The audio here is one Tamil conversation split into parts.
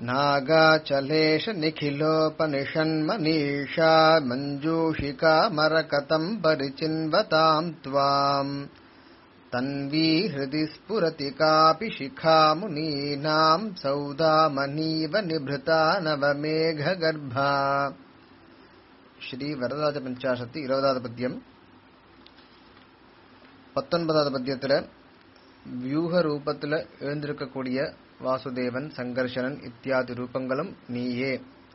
नागाचलेश निखिलोपनिषन्मनीषा मञ्जूषिका मरकतम् परिचिन्वताम् त्वाम् तन्वी हृदि स्फुरति कापि शिखा मुनीनाम् सौदामनीव निभृता नवमेघगर्भा ஸ்ரீ வரதாஜ பஞ்சாசத்து இருபதாவது பத்தியம் பத்தொன்பதாவது பத்தியத்துல வியூக ரூபத்துல எழுந்திருக்கக்கூடிய வாசுதேவன் சங்கர்ஷனன் இத்தியாதி ரூபங்களும் நீயே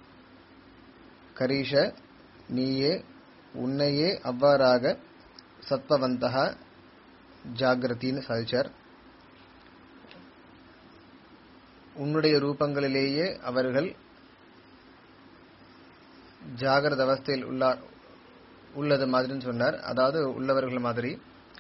கரீஷ நீயே உன்னையே அவ்வாறாக சத்வவந்தகா ஜாகிரத்தின்னு சாதிச்சார் உன்னுடைய ரூபங்களிலேயே அவர்கள் ஜாகிரத அவஸ்தையில் உள்ளார் உள்ளது மாதிரின்னு சொன்னார் அதாவது உள்ளவர்கள் மாதிரி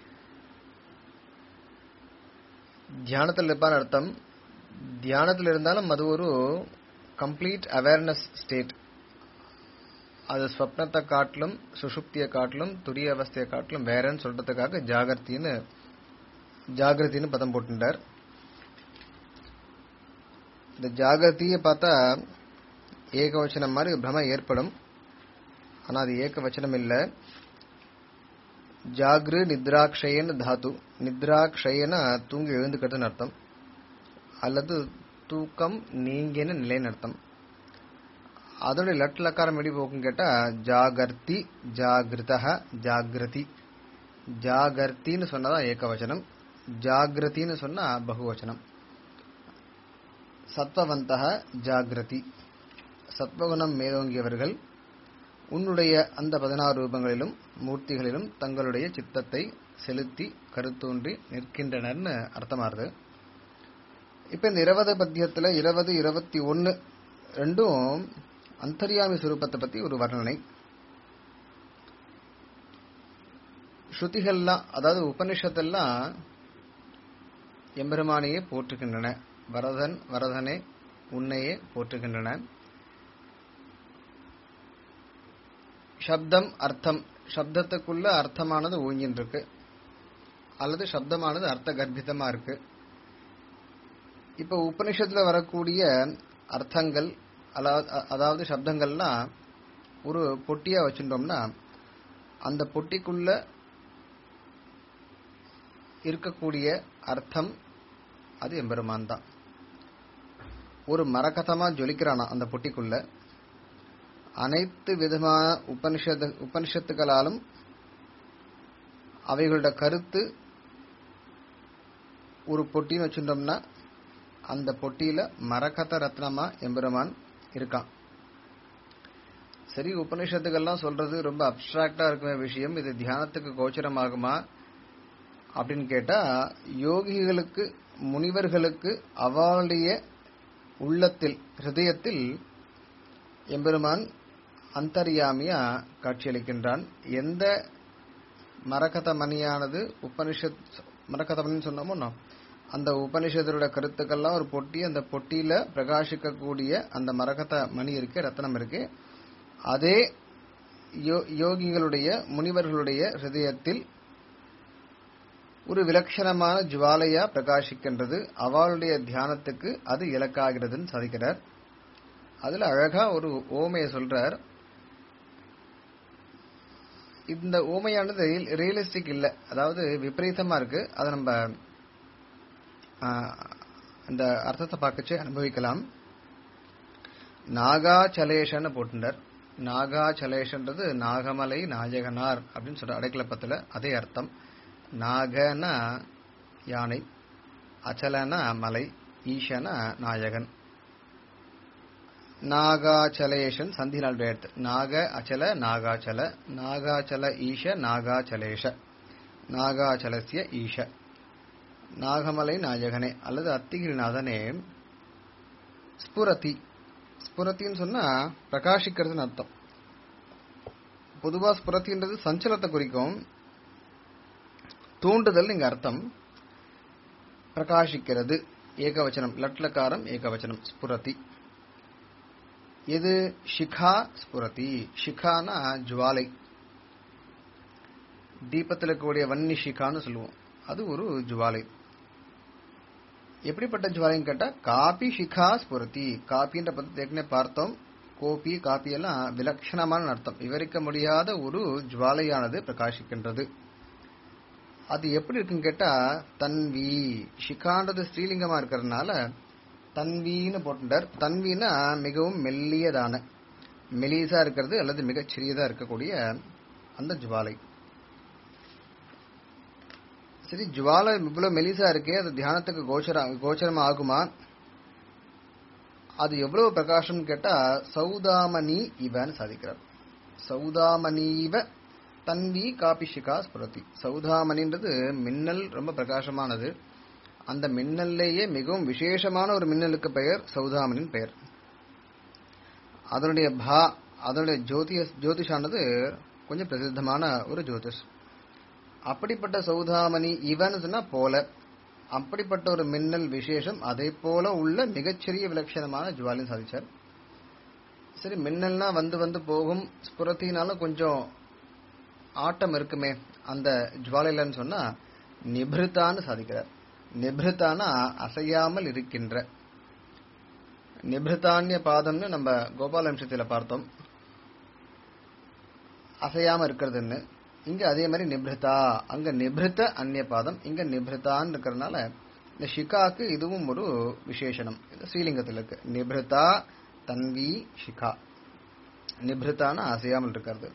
தியானத்தில் இருப்பான் அர்த்தம் தியானத்தில் இருந்தாலும் அது ஒரு கம்ப்ளீட் அவேர்னஸ் ஸ்டேட் அது ஸ்வப்னத்தை காட்டிலும் சுஷுப்தியை காட்டிலும் துரிய அவஸ்தையை காட்டிலும் வேறன்னு சொல்றதுக்காக ஜாகிரத்தின்னு ஜாகிரத்தின்னு பதம் போட்டுட்டார் இந்த ஜாகிரதியை பார்த்தா ஏகவச்சனம் மாதிரி பிரம ஏற்படும் ஆனா அது ஏகவச்சனம் இல்ல ஜாகிரு நித்ராக்ஷயன் தாத்து நித்ராக்ஷயன தூங்கி எழுந்துக்கிறதுன்னு அர்த்தம் அல்லது தூக்கம் நீங்கின நிலைன்னு அர்த்தம் அதோட லட் லக்காரம் எப்படி போக்கும் கேட்டா ஜாகர்த்தி ஜாகிருதா ஜாகிரதி ஜாகர்த்தின்னு சொன்னதான் ஏகவச்சனம் ஜாகிரதின்னு சொன்னா பகுவச்சனம் சத்வவந்தக ஜாகிரதி சத்வகுணம் மேலோங்கியவர்கள் உன்னுடைய அந்த பதினாறு ரூபங்களிலும் மூர்த்திகளிலும் தங்களுடைய சித்தத்தை செலுத்தி கருத்தூன்றி நிற்கின்றனர்னு அர்த்தமாறுது இப்ப இந்த இருபது பத்தியத்துல இருபது இருபத்தி ஒன்னு ரெண்டும் அந்தர்யாமி சுரூபத்தை பத்தி ஒரு வர்ணனை ஸ்ருதிகள்லாம் அதாவது உபனிஷத்தெல்லாம் எம்பெருமானையே போற்றுகின்றன வரதன் வரதனே உன்னையே போற்றுகின்றன சப்தம் அர்த்தம் சப்தத்துக்குள்ள அர்த்தமானது ஊங்கின் இருக்கு அல்லது சப்தமானது அர்த்த கர்ப்பிதமா இருக்கு இப்ப உபனிஷத்துல வரக்கூடிய அர்த்தங்கள் அதாவது சப்தங்கள்லாம் ஒரு பொட்டியா வச்சுட்டோம்னா அந்த பொட்டிக்குள்ள இருக்கக்கூடிய அர்த்தம் அது எம்பெருமான் தான் ஒரு மரகதமா ஜொலிக்கிறானா அந்த பொட்டிக்குள்ள அனைத்து விதமான உபனிஷத்து உபனிஷத்துகளாலும் அவைகளோட கருத்து ஒரு பொட்டின்னு வச்சுட்டோம்னா அந்த பொட்டியில மரகத ரத்னமா எம்பெருமான் இருக்கான் சரி உபனிஷத்துக்கள்லாம் சொல்றது ரொம்ப அப்டிராக்டா இருக்கிற விஷயம் இது தியானத்துக்கு கோச்சரமாகுமா அப்படின்னு கேட்டா யோகிகளுக்கு முனிவர்களுக்கு அவளுடைய உள்ளத்தில் ஹிருதயத்தில் எம்பெருமான் அந்தர்யாமியா காட்சியளிக்கின்றான் எந்த மரகத மணியானது உபனிஷத் மரகத மணின்னு சொன்னோமோ அந்த உபனிஷத்தோட கருத்துக்கள்லாம் ஒரு பொட்டி அந்த பொட்டியில பிரகாசிக்கக்கூடிய அந்த மரகத மணி இருக்கு ரத்தனம் இருக்கு அதே யோகிகளுடைய முனிவர்களுடைய ஹிருதயத்தில் ஒரு விலட்சணமான ஜுவாலையா பிரகாசிக்கின்றது அவளுடைய தியானத்துக்கு அது இலக்காகிறதுன்னு சாதிக்கிறார் அதுல அழகா ஒரு ஓமையை சொல்றார் இந்த ஓமையானது ரியலிஸ்டிக் இல்ல அதாவது விபரீதமா இருக்கு அதை நம்ம இந்த அர்த்தத்தை பார்க்கச்சு அனுபவிக்கலாம் நாகாச்சலேஷன்னு போட்டுட்டார் நாகாச்சலேஷன்றது நாகமலை நாயகனார் அப்படின்னு சொல்ற அடைக்கலப்பத்துல அதே அர்த்தம் நாகனா யானை அச்சலனா மலை ஈஷனா நாயகன் நாகாச்சலேஷன் சந்தி நாள் எடுத்து நாக அச்சல நாகாச்சல நாகாச்சல ஈஷ நாகாச்சலேஷ நாகாச்சலசிய ஈஷ நாகமலை நாயகனே அல்லது அத்திகிரிநாதனே ஸ்புரதி ஸ்புரத்தின்னு சொன்னா பிரகாசிக்கிறதுன்னு அர்த்தம் பொதுவா ஸ்புரத்தின்றது சஞ்சலத்தை குறிக்கும் தூண்டுதல் இங்க அர்த்தம் பிரகாசிக்கிறது ஏகவச்சனம் லட்லக்காரம் ஏகவச்சனம் ஸ்புரதி இது ஷிகா ஸ்புரதி ஷிகானா ஜுவாலை தீபத்தில் இருக்கக்கூடிய வன்னி ஷிகான்னு சொல்லுவோம் அது ஒரு ஜுவாலை எப்படிப்பட்ட ஜுவாலைன்னு கேட்டா காபி சிகா ஸ்புரதி காப்பின்ற பத்தி ஏற்கனவே பார்த்தோம் கோபி காப்பி எல்லாம் விலட்சணமான அர்த்தம் விவரிக்க முடியாத ஒரு ஜுவாலையானது பிரகாசிக்கின்றது அது எப்படி இருக்குன்னு கேட்டா தன்வி ஷிகான்றது ஸ்ரீலிங்கமா இருக்கிறதுனால தன்வின்னு போட்டுட்டார் தன்வினா மிகவும் மெல்லியதான மெலிசா இருக்கிறது அல்லது மிகச் சிறியதா இருக்கக்கூடிய அந்த ஜுவாலை சரி ஜுவாலை இவ்வளவு மெலிசா இருக்கே அது தியானத்துக்கு கோச்சர கோச்சரம் ஆகுமா அது எவ்வளவு பிரகாசம் கேட்டா சௌதாமணி இவன்னு சாதிக்கிறார் சௌதாமணீவ தன்வி காபிஷிகா ஸ்புரதி சௌதாமணின்றது மின்னல் ரொம்ப பிரகாசமானது அந்த மின்னல்லேயே மிகவும் விசேஷமான ஒரு மின்னலுக்கு பெயர் சௌதாமணின் பெயர் அதனுடைய பா அதனுடைய ஜோதிய ஜோதிஷானது கொஞ்சம் பிரசித்தமான ஒரு ஜோதிஷ் அப்படிப்பட்ட சௌதாமணி இவன் சொன்னா போல அப்படிப்பட்ட ஒரு மின்னல் விசேஷம் அதே போல உள்ள மிகச்சிறிய விலட்சணமான ஜுவாலின்னு சாதிச்சார் சரி மின்னல்னா வந்து வந்து போகும் ஸ்புரத்தினாலும் கொஞ்சம் ஆட்டம் இருக்குமே அந்த ஜுவாலைலன்னு சொன்னா நிபிருத்தான்னு சாதிக்கிறார் நிபிருத்தானா அசையாமல் இருக்கின்ற நிபிருத்தானிய பாதம்னு நம்ம கோபாலம்சத்துல பார்த்தோம் அசையாம இருக்கிறதுன்னு இங்க அதே மாதிரி நிபிருத்தா அங்க நிபிருத்த அந்நிய பாதம் இங்க நிபிருத்தான்னு இருக்கிறதுனால இந்த ஷிகாக்கு இதுவும் ஒரு விசேஷனம் இது ஸ்ரீலிங்கத்தில் இருக்கு நிபிருத்தா தன்வி ஷிகா நிபிருத்தான அசையாமல் இருக்கிறது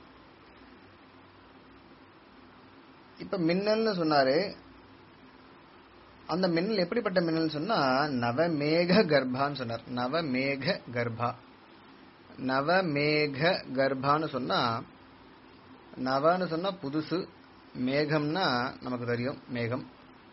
இப்ப மின்னல்னு சொன்னாரு அந்த மின்னல் எப்படிப்பட்ட மின்னல் சொன்னா நவமேக கர்ப்பான்னு சொன்னார் நவமேக கர்ப்பா நவமேக கர்ப்பான்னு சொன்னா நவன்னு சொன்னா புதுசு மேகம்னா நமக்கு தெரியும் மேகம்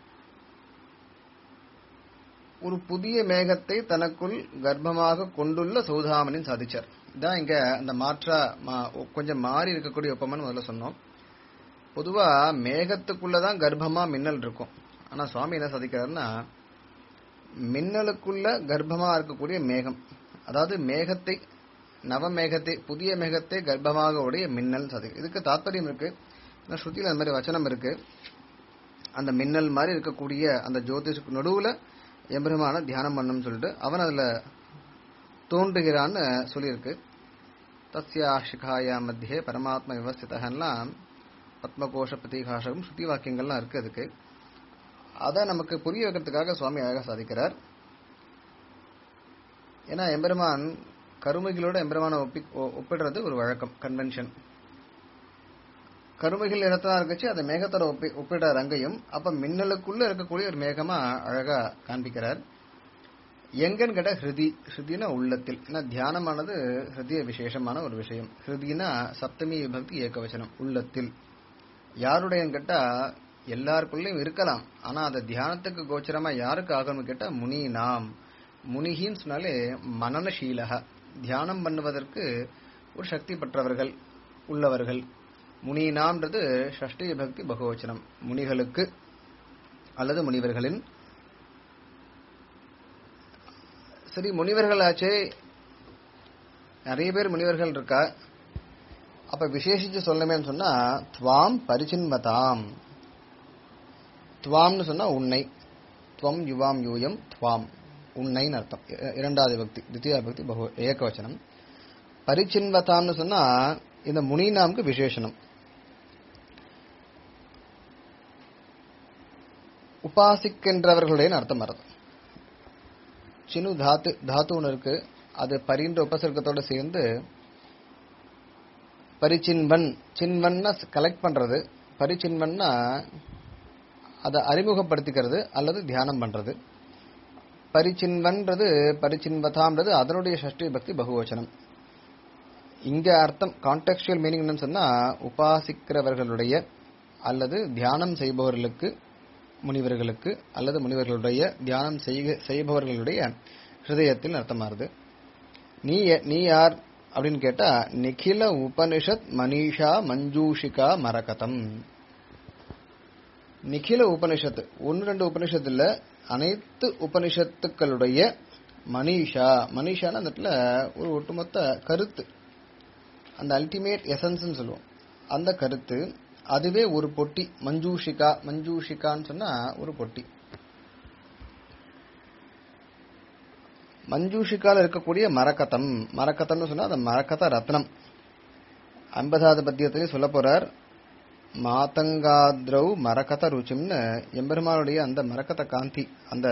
ஒரு புதிய மேகத்தை தனக்குள் கர்ப்பமாக கொண்டுள்ள சௌதாமனின் சாதிச்சார் இதான் இங்க அந்த மாற்றா கொஞ்சம் மாறி இருக்கக்கூடிய ஒப்பமன்னு முதல்ல சொன்னோம் பொதுவா மேகத்துக்குள்ளதான் கர்ப்பமா மின்னல் இருக்கும் ஆனா சுவாமி என்ன சாதிக்கிறாருன்னா மின்னலுக்குள்ள கர்ப்பமா இருக்கக்கூடிய மேகம் அதாவது மேகத்தை நவமேகத்தை புதிய மேகத்தை கர்ப்பமாக உடைய மின்னல் சாதி இதுக்கு தாத்பரியம் இருக்கு ஸ்ருதியில் அந்த மாதிரி வச்சனம் இருக்கு அந்த மின்னல் மாதிரி இருக்கக்கூடிய அந்த ஜோதிஷுக்கு நடுவுல எம்பெருமான தியானம் பண்ணணும்னு சொல்லிட்டு அவன் அதுல தோன்றுகிறான்னு சொல்லியிருக்கு தஸ்யா சிகாயா மத்தியே பரமாத்ம விவஸ்திதெல்லாம் பத்மகோஷ பிரதிகாசகம் ஸ்ருதி வாக்கியங்கள்லாம் இருக்கு அதுக்கு அதை நமக்கு புரிய வைக்கிறதுக்காக சுவாமி அழகா சாதிக்கிறார் ஏன்னா எம்பெருமான் கருமைகளோட எம்பெருமான ஒப்பி ஒப்பிடுறது ஒரு வழக்கம் கன்வென்ஷன் கருமைகள் இடத்தான் இருக்குச்சு அதை மேகத்தோட ஒப்பி ஒப்பிடுறார் அங்கேயும் அப்ப மின்னலுக்குள்ள இருக்கக்கூடிய ஒரு மேகமா அழகா காண்பிக்கிறார் எங்கன்னு கேட்டா ஹிருதி ஹிருதினா உள்ளத்தில் ஏன்னா தியானமானது ஹிருதிய விசேஷமான ஒரு விஷயம் ஹிருதினா சப்தமி விபக்தி ஏகவச்சனம் உள்ளத்தில் யாருடையன்னு கேட்டா எல்லாருக்குள்ளயும் இருக்கலாம் ஆனா அந்த தியானத்துக்கு கோச்சரமா யாருக்கு ஆகணும்னு கேட்டா முனி நாம் முனிகின்னு சொன்னாலே மனநசீலக தியானம் பண்ணுவதற்கு ஒரு சக்தி பெற்றவர்கள் உள்ளவர்கள் முனினாம்ன்றது ஷஷ்டி பக்தி பகவச்சனம் முனிகளுக்கு அல்லது முனிவர்களின் சரி முனிவர்கள் ஆச்சே நிறைய பேர் முனிவர்கள் இருக்கா அப்ப விசேஷிச்சு சொல்லமேன்னு சொன்னா துவாம் பரிச்சின்மதாம் துவாம்னு சொன்னா உன்னை துவம் யுவாம் யூயம் துவாம் உன்னைன்னு அர்த்தம் இரண்டாவது பக்தி தித்தியா பக்தி பகு ஏகவச்சனம் பரிச்சின்வதாம்னு சொன்னா இந்த முனிநாமுக்கு விசேஷனம் உபாசிக்கின்றவர்களுடைய அர்த்தம் வருது சினு தாத்து தாத்து ஒன்று இருக்கு அது பரின்ற உபசர்க்கத்தோட சேர்ந்து பரிச்சின்வன் சின்வன்னா கலெக்ட் பண்றது பரிச்சின்வன்னா அதை அறிமுகப்படுத்திக்கிறது அல்லது தியானம் பண்றது பரிச்சின்வன்றது பரிச்சின்வதான்றது அதனுடைய ஷஷ்டி பக்தி பகுவச்சனம் இங்க அர்த்தம் கான்டெக்சுவல் மீனிங் என்னன்னு சொன்னா உபாசிக்கிறவர்களுடைய அல்லது தியானம் செய்பவர்களுக்கு முனிவர்களுக்கு அல்லது முனிவர்களுடைய தியானம் செய்பவர்களுடைய ஹிருதயத்தில் அர்த்தமாறுது நீ நீ யார் அப்படின்னு கேட்டா நிகில உபனிஷத் மனிஷா மஞ்சூஷிகா மரகதம் நிகில உபனிஷத்து ஒன்னு ரெண்டு உபனிஷத்து இல்ல அனைத்து உபனிஷத்துக்களுடைய மனிஷா மனிஷான அந்த இடத்துல ஒரு ஒட்டுமொத்த கருத்து அந்த அல்டிமேட் எசன்ஸ் சொல்லுவோம் அந்த கருத்து அதுவே ஒரு பொட்டி மஞ்சூஷிகா மஞ்சூஷிகான்னு சொன்னா ஒரு பொட்டி மஞ்சூஷிக்கால இருக்கக்கூடிய மரக்கதம் மரக்கதம்னு சொன்னா அந்த மரக்கத ரத்னம் ஐம்பதாவது பத்தியத்திலே சொல்ல போறார் மாதங்காத்ரவ் மரகத ருச்சிம்னு எம்பெருமானுடைய அந்த மரகத காந்தி அந்த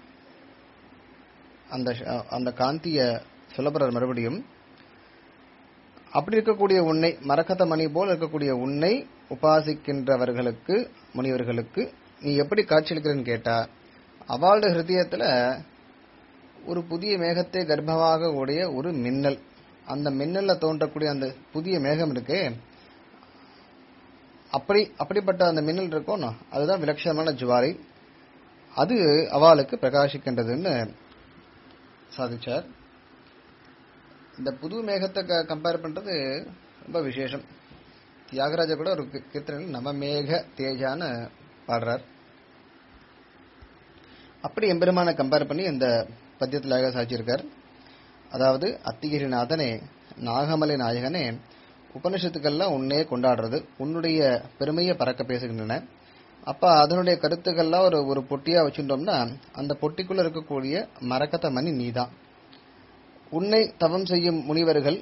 அந்த ஷ- அந்த காந்திய சொல்ல போறார் மறுபடியும் அப்படி இருக்கக்கூடிய உன்னை மரகத மணி போல் இருக்கக்கூடிய உன்னை உபாசிக்கின்றவர்களுக்கு முனிவர்களுக்கு நீ எப்படி காட்சியளிக்கிறன்னு கேட்டா அவளுடைய ஹிருதயத்துல ஒரு புதிய மேகத்தை கர்ப்பமாக உடைய ஒரு மின்னல் அந்த மின்னல்ல தோன்றக்கூடிய அந்த புதிய மேகம் இருக்கே அப்படி அப்படிப்பட்ட அந்த மின்னல் இருக்கும் அதுதான் விலட்சணமான ஜுவாலை அது அவளுக்கு பிரகாசிக்கின்றதுன்னு சாதிச்சார் இந்த புது மேகத்தை கம்பேர் பண்றது ரொம்ப விசேஷம் தியாகராஜர் கூட ஒரு கீ- கீர்த்தனையில் நவமேக தேஜான்னு பாடுறார் அப்படி எம்பெருமானை கம்பேர் பண்ணி இந்த பத்தியத்தில் அழகா சாதிச்சிருக்கார் அதாவது அத்திகிரிநாதனே நாகமலை நாயகனே உபனிஷத்துக்கள்லாம் உன்னே கொண்டாடுறது உன்னுடைய பெருமையை பறக்க பேசுகின்றன அப்ப அதனுடைய கருத்துக்கள்லாம் ஒரு ஒரு பொட்டியா வச்சுட்டோம்னா அந்த பொட்டிக்குள்ள இருக்கக்கூடிய மரக்கத்த மணி நீதான் உன்னை தவம் செய்யும் முனிவர்கள்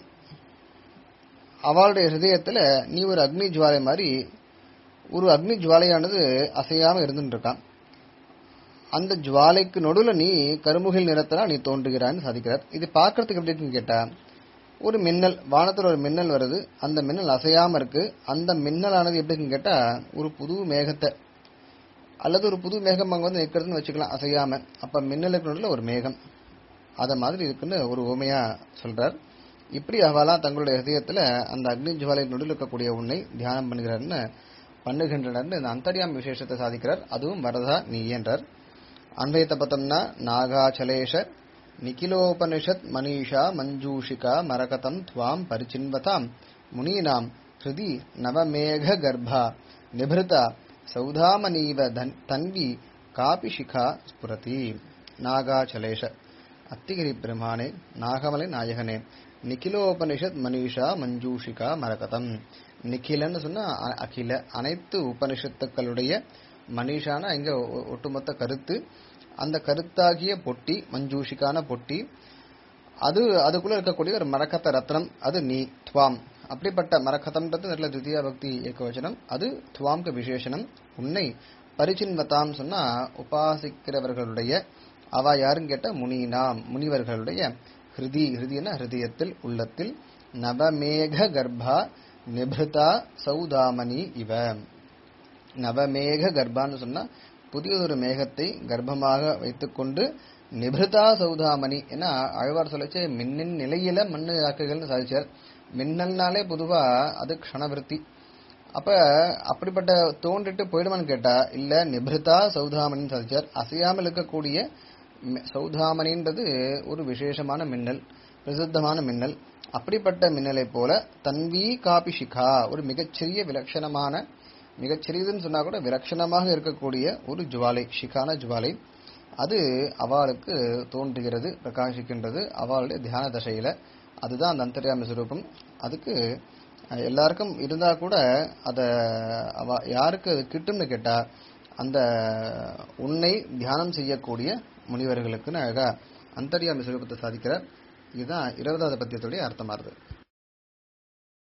அவளுடைய ஹிருதயத்துல நீ ஒரு அக்னி ஜுவாலை மாதிரி ஒரு அக்னி ஜுவாலையானது அசையாம இருந்துட்டு இருக்கான் அந்த ஜுவாலைக்கு நடுவுல நீ கருமுகில் நிறத்துல நீ தோன்றுகிறான்னு சாதிக்கிறார் இது பார்க்கறதுக்கு எப்படி இருக்குன்னு கேட்டா ஒரு மின்னல் வானத்துல ஒரு மின்னல் வருது அந்த மின்னல் அசையாம இருக்கு அந்த மின்னலானது எப்படி இருக்குன்னு கேட்டா ஒரு புது மேகத்தை அல்லது ஒரு புது மேகம் அங்க வந்து நிக்கிறதுன்னு வச்சுக்கலாம் அசையாம அப்ப மின்னலுக்கு நடுவுல ஒரு மேகம் அத மாதிரி இருக்குன்னு ஒரு உமையா சொல்றார் இப்படி அவெல்லாம் தங்களுடைய ஹிருதயத்துல அந்த அக்னி ஜுவாலைக்கு நடுவில் இருக்கக்கூடிய உன்னை தியானம் பண்ணுகிறார்னு பண்ணுகின்றனர்னு இந்த அந்தரியாம் விசேஷத்தை சாதிக்கிறார் அதுவும் வரதா நீ என்றார் அன்வயத்தை பார்த்தோம்னா நாகாச்சலேஷ நிகிலோபனிஷத் மனிஷா மஞ்சூஷிகா மரகதம் துவாம் பரிச்சின்வதாம் முனீனாம் ஹிருதி நவமேக கர்ப்பா நிபிருதா சௌதாமனீவ தன்- தன்வி காபி சிகா ஸ்புரதி நாகாச்சலேஷ அத்திகிரி பிரமானே நாகமலை நாயகனே நிகிலோபனிஷத் மனிஷா மஞ்சூஷிகா மரகதம் நிகிலன்னு சொன்னா அ- அகில அனைத்து உபனிஷத்துக்களுடைய மனிஷான இங்க ஒ- ஒட்டுமொத்த கருத்து அந்த கருத்தாகிய பொட்டி மஞ்சூஷிக்கான பொட்டி அது அதுக்குள்ள இருக்கக்கூடிய ஒரு மரக்கத்த ரத்னம் அது நீ துவாம் அப்படிப்பட்ட மரக்கதம்ன்றது நல்ல தித்தியா பக்தி ஏகவச்சனம் அது துவாம்க்கு விசேஷனம் உன்னை பரிச்சின்வதாம் சொன்னா உபாசிக்கிறவர்களுடைய அவ யாருன்னு கேட்டா முனினாம் முனிவர்களுடைய ஹிருதி ஹிருதினா ஹிருதயத்தில் உள்ளத்தில் நவமேக கர்ப்பா நிபிருதா சௌதாமணி இவ நவமேக கர்ப்பான்னு சொன்னா புதியதொரு மேகத்தை கர்ப்பமாக வைத்துக்கொண்டு நிபிருதா சௌதாமணி ஏன்னா அழ்வார் சொல்லச்சு மின்னின் நிலையில மண்ணு ஆக்குகள்னு சாதிச்சார் மின்னல்னாலே பொதுவா அது க்ஷணவிருத்தி அப்ப அப்படிப்பட்ட தோன்றிட்டு போயிடுமான்னு கேட்டா இல்ல நிபிருதா சௌதாமணின்னு சாதிச்சார் அசையாமல் இருக்கக்கூடிய மி- சௌதாமணின்றது ஒரு விசேஷமான மின்னல் பிரசித்தமான மின்னல் அப்படிப்பட்ட மின்னலை போல தன்வி காபி சிகா ஒரு மிகச்சிறிய விலட்சணமான மிகச்சிறியதுன்னு சொன்னா கூட விலட்சணமாக இருக்கக்கூடிய ஒரு ஜுவாலை ஷிகான ஜுவாலை அது அவளுக்கு தோன்றுகிறது பிரகாசிக்கின்றது அவளுடைய தியான தசையில அதுதான் அந்த அந்தர்யாமி சுரூபம் அதுக்கு அஹ், எல்லாருக்கும் இருந்தா கூட அத அவ யாருக்கு அது கிட்டும்னு கேட்டா அந்த உன்னை தியானம் செய்யக்கூடிய முனிவர்களுக்குன்னு அழகா அந்தர்யாமி சுரூபத்தை சாதிக்கிறார் இதுதான் இருபதாவது பத்தியத்துடைய அர்த்தமாகுது